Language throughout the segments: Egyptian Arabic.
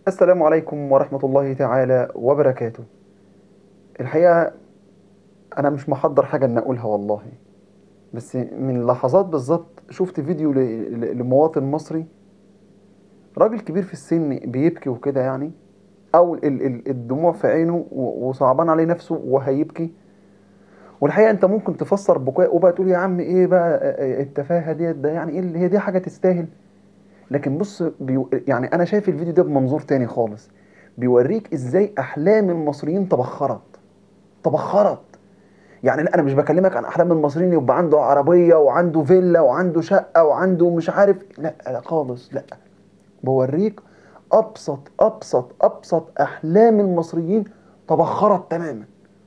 السلام عليكم ورحمة الله تعالى وبركاته الحقيقة أنا مش محضر حاجة إن أقولها والله بس من لحظات بالظبط شفت فيديو ل- ل- لمواطن مصري راجل كبير في السن بيبكي وكده يعني أو ال- ال- الدموع في عينه و- وصعبان عليه نفسه وهيبكي والحقيقة أنت ممكن تفسر بكاء وبقى تقول يا عم إيه بقى التفاهة ديت ده يعني إيه اللي هي دي حاجة تستاهل لكن بص بيو... يعني انا شايف الفيديو ده بمنظور تاني خالص بيوريك ازاي احلام المصريين تبخرت تبخرت يعني لا انا مش بكلمك عن احلام المصريين يبقى عنده عربيه وعنده فيلا وعنده شقه وعنده مش عارف لا لا خالص لا بوريك ابسط ابسط ابسط احلام المصريين تبخرت تماما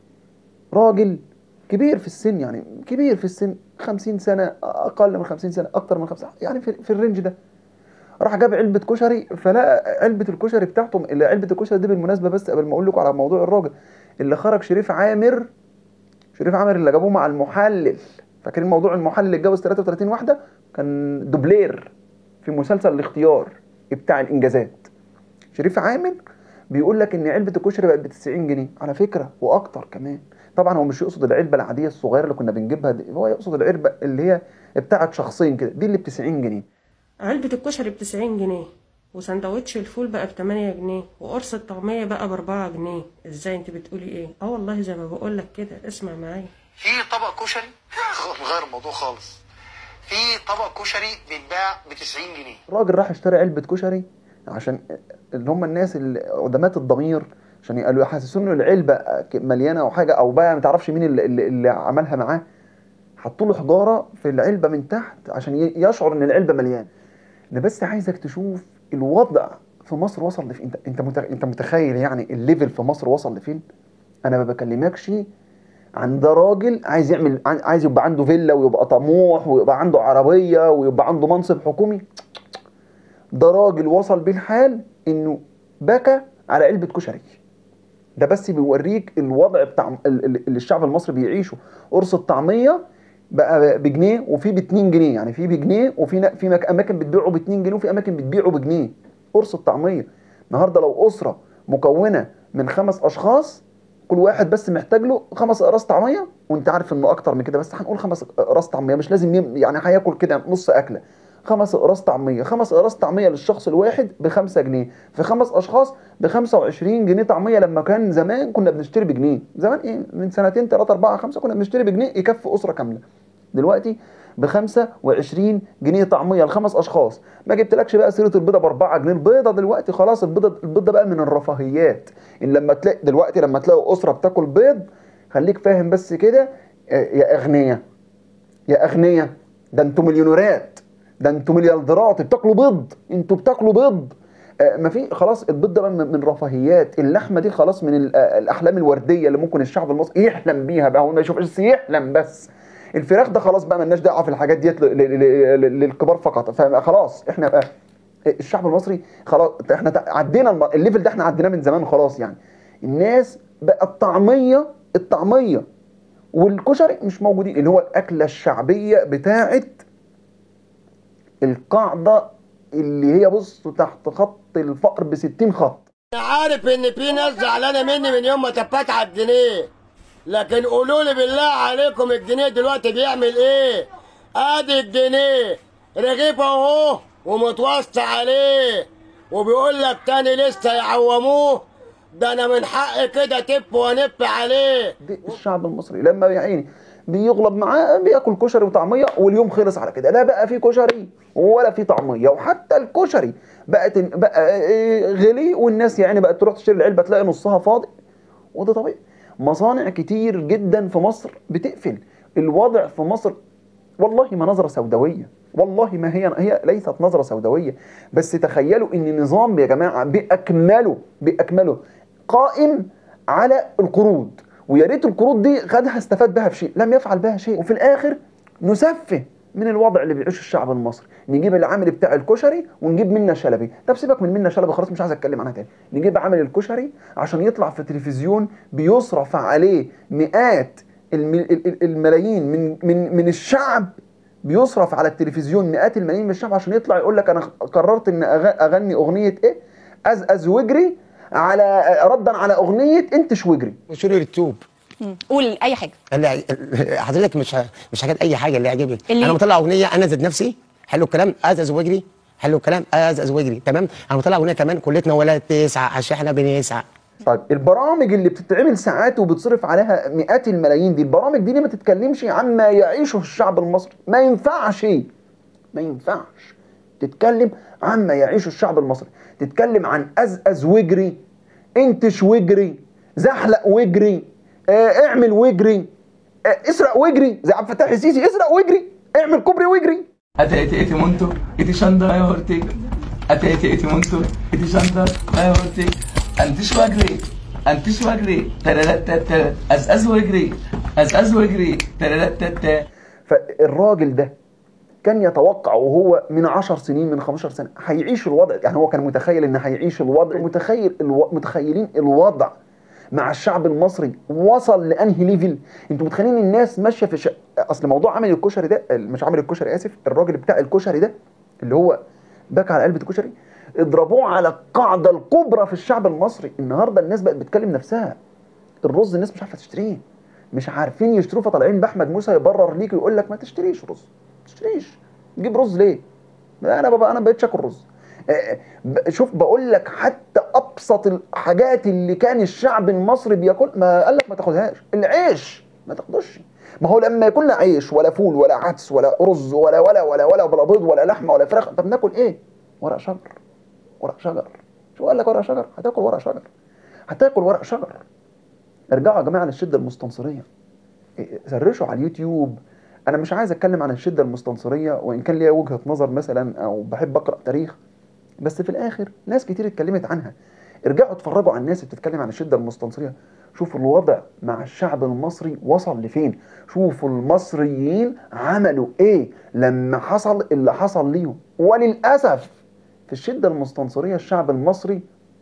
راجل كبير في السن يعني كبير في السن خمسين سنة أقل من خمسين سنة أكتر من خمسين يعني في, في الرينج ده راح جاب علبة كشري فلقى علبة الكشري بتاعته اللي علبة الكشري دي بالمناسبة بس قبل ما أقول لكم على موضوع الراجل اللي خرج شريف عامر شريف عامر اللي جابوه مع المحلل فاكرين موضوع المحلل اللي اتجوز 33 واحدة كان دوبلير في مسلسل الاختيار بتاع الإنجازات شريف عامر بيقول لك ان علبه الكشري بقت ب 90 جنيه على فكره واكتر كمان طبعا هو مش يقصد العلبه العاديه الصغيره اللي كنا بنجيبها دي هو يقصد العلبه اللي هي بتاعت شخصين كده دي اللي ب 90 جنيه علبة الكشري بتسعين جنيه وسندوتش الفول بقى بتمانية جنيه وقرص الطعمية بقى بأربعة جنيه ازاي انت بتقولي ايه اه والله زي ما بقولك كده اسمع معايا في طبق كشري نغير الموضوع خالص في طبق كشري بيتباع ب 90 جنيه الراجل راح اشترى علبه كشري عشان اللي هم الناس اللي عدمات الضمير عشان قالوا يحسسوا انه العلبه مليانه او حاجه او بقى ما تعرفش مين اللي, اللي, اللي عملها معاه حطوا له حجاره في العلبه من تحت عشان ي- يشعر ان العلبه مليانه انا بس عايزك تشوف الوضع في مصر وصل لفين انت انت مت- انت متخيل يعني الليفل في مصر وصل لفين انا ما بكلمكش عن ده راجل عايز يعمل عايز يبقى عنده فيلا ويبقى طموح ويبقى عنده عربيه ويبقى عنده منصب حكومي ده راجل وصل بيه الحال انه بكى على علبه كشري ده بس بيوريك الوضع بتاع ال- ال- اللي الشعب المصري بيعيشه قرص الطعميه بقى بجنيه وفي ب 2 جنيه يعني في بجنيه وفي نا- في مك- اماكن بتبيعه ب 2 جنيه وفي اماكن بتبيعه بجنيه قرص الطعميه النهارده لو اسره مكونه من خمس اشخاص كل واحد بس محتاج له خمس اقراص طعميه وانت عارف انه اكتر من كده بس هنقول خمس اقراص طعميه مش لازم يم- يعني هياكل كده نص اكله خمس اقراص طعميه خمس اقراص طعميه للشخص الواحد بخمسة جنيه في خمس اشخاص ب 25 جنيه طعميه لما كان زمان كنا بنشتري بجنيه زمان ايه من سنتين 3 4 5 كنا بنشتري بجنيه يكفي اسره كامله دلوقتي ب 25 جنيه طعميه لخمس اشخاص ما جبتلكش بقى سيره البيضه ب 4 جنيه البيضه دلوقتي خلاص البيضه البيضه بقى من الرفاهيات ان لما تلاقي دلوقتي لما تلاقي اسره بتاكل بيض خليك فاهم بس كده آه، يا اغنياء يا اغنياء ده انتوا مليونيرات ده انتوا مليارديرات بتاكلوا بيض انتوا بتاكلوا بيض آه، ما في خلاص البيض ده بقى من من رفاهيات اللحمه دي خلاص من ال- آه، الاحلام الورديه اللي ممكن الشعب المصري يحلم بيها بقى هو ما يشوفش بس يحلم بس الفراخ ده خلاص بقى ملناش دعوه في الحاجات ديت ل- ل- ل- ل- للكبار فقط فخلاص احنا بقى الشعب المصري خلاص احنا تع- عدينا الم- الليفل ده احنا عديناه من زمان خلاص يعني الناس بقى الطعميه الطعميه والكشري مش موجودين اللي هو الاكله الشعبيه بتاعت القاعده اللي هي بص تحت خط الفقر ب 60 خط انا عارف ان في ناس زعلانه مني من يوم ما تبت على الجنيه لكن قولوا لي بالله عليكم الجنيه دلوقتي بيعمل ايه ادي الجنيه رغيف اهو ومتوسط عليه وبيقول لك تاني لسه يعوموه ده انا من حقي كده تب ونب عليه دي الشعب المصري لما يا عيني بيغلب معاه بياكل كشري وطعميه واليوم خلص على كده لا بقى في كشري ولا في طعميه وحتى الكشري بقت بقى إيه غلي والناس يعني بقت تروح تشتري العلبه تلاقي نصها فاضي وده طبيعي مصانع كتير جدا في مصر بتقفل الوضع في مصر والله ما نظرة سوداوية والله ما هي هي ليست نظرة سوداوية بس تخيلوا ان نظام يا جماعة بأكمله بأكمله قائم على القروض ويا ريت القروض دي خدها استفاد بها في شيء لم يفعل بها شيء وفي الاخر نسفه من الوضع اللي بيعيشه الشعب المصري نجيب العامل بتاع الكشري ونجيب منة شلبي طب سيبك من منة شلبي خلاص مش عايز اتكلم عنها تاني نجيب عامل الكشري عشان يطلع في التلفزيون بيصرف عليه مئات الم- ال- ال- الملايين من من من الشعب بيصرف على التلفزيون مئات الملايين من الشعب عشان يطلع يقول لك انا قررت ان أغ- اغني اغنيه ايه ازقز واجري على ردا على اغنيه انتش واجري وشوري التوب مم. قول اي حاجه اللي حضرتك مش ه- مش حاجات اي حاجه اللي يعجبك اللي- انا مطلع اغنيه انا ذات نفسي حلو الكلام ازز واجري حلو الكلام ازز واجري تمام انا مطلع اغنيه كمان كلتنا ولا تسعه عشان احنا بنسعى طيب البرامج اللي بتتعمل ساعات وبتصرف عليها مئات الملايين دي البرامج دي ليه ما تتكلمش عما يعيشه الشعب المصري ما ينفعش ما ينفعش تتكلم عما يعيشه الشعب المصري تتكلم عن ازقز واجري انتش واجري زحلق واجري اه اعمل واجري اه اسرق واجري زي عبد الفتاح السيسي اسرق واجري اعمل كوبري واجري Ate ete ete monto, ete şanda ay hortik. Ate ete ete monto, ete şanda ay hortik. Anti şvagri, anti şvagri. Tararat tararat. Az az wagri, az az wagri. Tararat tararat. فالراجل ده كان يتوقع وهو من 10 سنين من 15 سنه هيعيش الوضع يعني هو كان متخيل ان هيعيش الوضع متخيل الو... متخيلين الوضع مع الشعب المصري وصل لانهي ليفل انتوا متخيلين الناس ماشيه في ش... اصل موضوع عمل الكشري ده مش عمل الكشري اسف الراجل بتاع الكشري ده اللي هو بكى على علبه الكشري اضربوه على القاعده الكبرى في الشعب المصري النهارده الناس بقت بتكلم نفسها الرز الناس مش عارفه تشتريه مش عارفين يشتروه فطالعين باحمد موسى يبرر ليك ويقول لك ما تشتريش رز ما تشتريش تجيب رز ليه انا بابا انا ما بقتش اكل رز آه، ب- شوف بقول لك حتى ابسط الحاجات اللي كان الشعب المصري بياكل ما قال لك ما تاخدهاش العيش ما تاخدوش ما هو لما يكون لا عيش ولا فول ولا عدس ولا رز ولا ولا ولا ولا ولا بيض ولا لحمه ولا فراخ طب ناكل ايه ورق شجر ورق شجر شو قال لك ورق شجر هتاكل ورق شجر هتاكل ورق شجر ارجعوا يا جماعه للشده المستنصريه إيه، سرشوا على اليوتيوب انا مش عايز اتكلم عن الشده المستنصريه وان كان ليا وجهه نظر مثلا او بحب اقرا تاريخ بس في الاخر ناس كتير اتكلمت عنها ارجعوا اتفرجوا على الناس اللي بتتكلم عن الشده المستنصريه شوفوا الوضع مع الشعب المصري وصل لفين شوفوا المصريين عملوا ايه لما حصل اللي حصل ليهم وللاسف في الشده المستنصريه الشعب المصري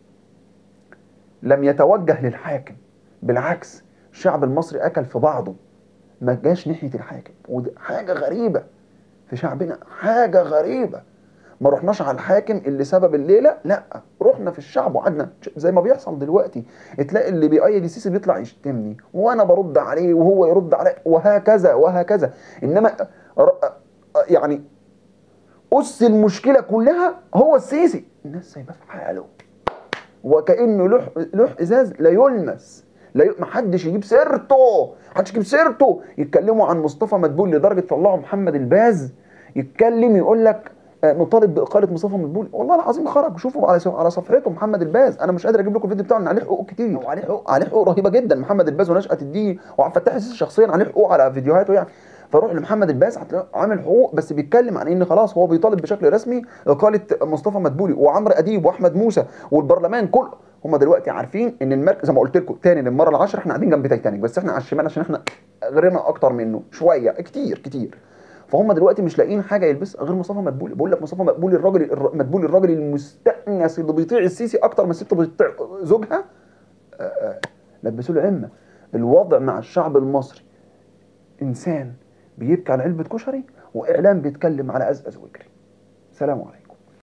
لم يتوجه للحاكم بالعكس الشعب المصري اكل في بعضه ما جاش ناحيه الحاكم ودي حاجه غريبه في شعبنا حاجه غريبه ما رحناش على الحاكم اللي سبب الليله لا رحنا في الشعب وقعدنا زي ما بيحصل دلوقتي تلاقي اللي بيأيد السيسي بيطلع يشتمني وانا برد عليه وهو يرد عليه وهكذا وهكذا انما ر- يعني أس المشكلة كلها هو السيسي الناس سايباه في حاله وكأنه لوح لوح إزاز لا يلمس لا ي... محدش يجيب سيرته محدش يجيب سيرته يتكلموا عن مصطفى مدبول لدرجة طلعوا محمد الباز يتكلم يقول لك آه، نطالب بإقالة مصطفى مدبول والله العظيم خرج شوفوا على على صفحته محمد الباز انا مش قادر اجيب لكم الفيديو بتاعه ان عليه حقوق كتير وعليه حقوق عليه حقوق رهيبه جدا محمد الباز ونشأة الدين وعبد الفتاح السيسي شخصيا عليه حقوق على فيديوهاته يعني فروح لمحمد الباز هتلاقيه عامل حقوق بس بيتكلم عن ان خلاص هو بيطالب بشكل رسمي اقاله مصطفى مدبولي وعمرو اديب واحمد موسى والبرلمان كله هم دلوقتي عارفين ان المركز زي ما قلت لكم تاني للمره العاشره احنا قاعدين جنب تايتانيك بس احنا على الشمال عشان احنا غيرنا اكتر منه شويه كتير كتير فهم دلوقتي مش لاقيين حاجه يلبس غير مصطفى مدبولي بقول لك مصطفى مدبولي الراجل الر- مدبولي الراجل المستأنس اللي بيطيع السيسي اكتر ما الست بتطيع زوجها آه، آه، لبسوا له عمه الوضع مع الشعب المصري انسان بيبكي على علبه كشري واعلام بيتكلم على ازأز وجري سلام عليكم